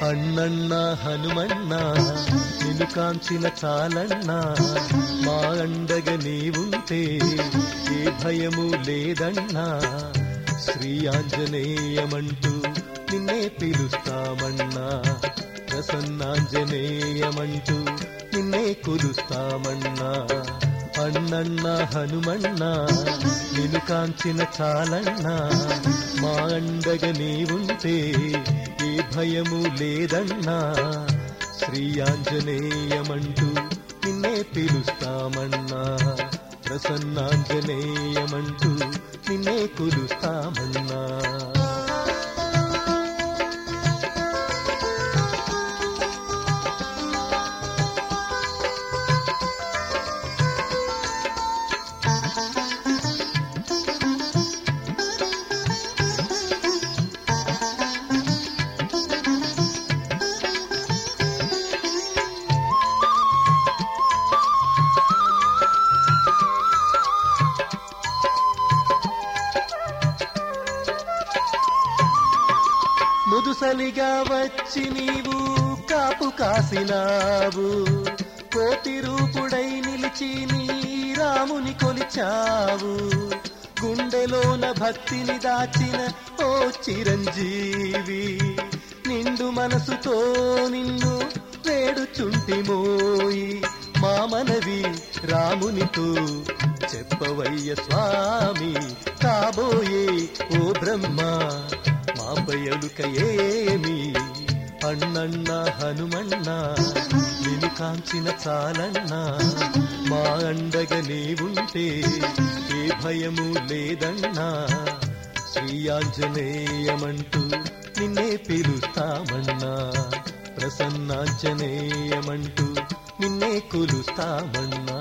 అన్నన్న హనుమన్న నిన్ను కాంచిన చాలన్నా మా అండగ నీవుంటే ఏ భయము లేదన్నా శ్రీ ఆంజనేయమంటూ నిన్నే పిలుస్తామన్నా ప్రసన్నాంజనేయమంటూ నిన్నే కొలుస్తామన్నా అన్నన్న హనుమన్న నిన్ను కాంచిన చాలన్నా మా అండగ నీవుంటే ఏ భయము లేదన్నా శ్రీ ఆంజనేయమంటూ నిన్నే పిలుస్తామన్నా ప్రసన్నాంజనేయమంటూ నిన్నే కొలుస్తామన్నా ముదుసలిగా వచ్చి నీవు కాపు కాసినావు కోటి రూపుడై నిలిచి నీ రాముని కొలిచావు గుండెలోన భక్తిని దాచిన ఓ చిరంజీవి నిండు మనసుతో నిన్ను వేడుచుంటిమోయి మా మనవి రామునితో చెప్పవయ్య స్వామి కాబోయే ఓ బ్రహ్మ మాపై అలుక ఏమి అన్నన్న హనుమన్న నిన్ను కాంచిన చాలన్నా మా అండగ నీవుంటే ఏ భయము లేదన్నా శ్రీ ఆంజనేయమంటూ నిన్నే పిలుస్తామన్నా ప్రసన్నాంజనేయమంటూ నిన్నే కొలుస్తామన్నా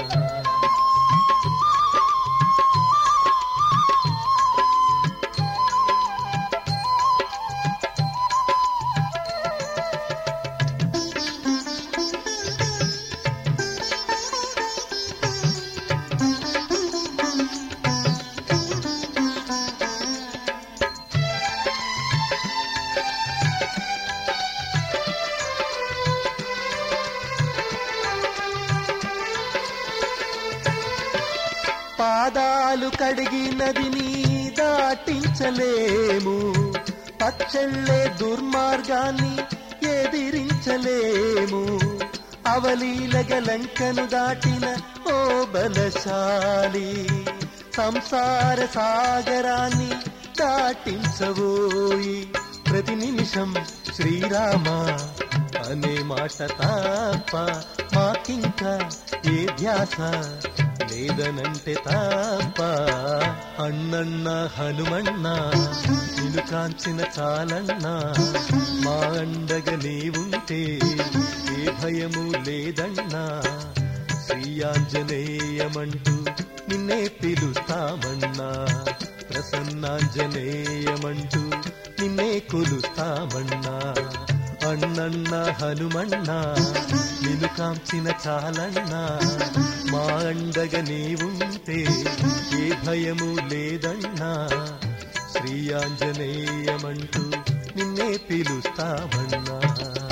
పాదాలు కడిగినది నీ దాటించలేము పచ్చళ్ళే దుర్మార్గాన్ని ఎదిరించలేము అవలీలగ లంకను దాటిన ఓ బలశాలి సంసార సాగరాన్ని దాటించబోయి ప్రతి నిమిషం శ్రీరామ అనే మాట తప్ప మాకింకా ఏ ధ్యాస లేదనంటే తప్ప అన్నన్న హనుమన్న నిన్ను కాంచిన చాలన్నా మా అండగ నీవుంటే ఏ భయము లేదన్నా శ్రీ ఆంజనేయమంటూ నిన్నే పిలుస్తామన్నా ప్రసన్నాంజనేయమంటూ నిన్నే కొలుస్తామన్నా అన్నన్న హనుమన్న నిన్ను కాంచిన చాలన్నా మా అండగ నీవుంటే ఏ భయము లేదన్నా శ్రీ ఆంజనేయమంటూ నిన్నే పిలుస్తామన్నా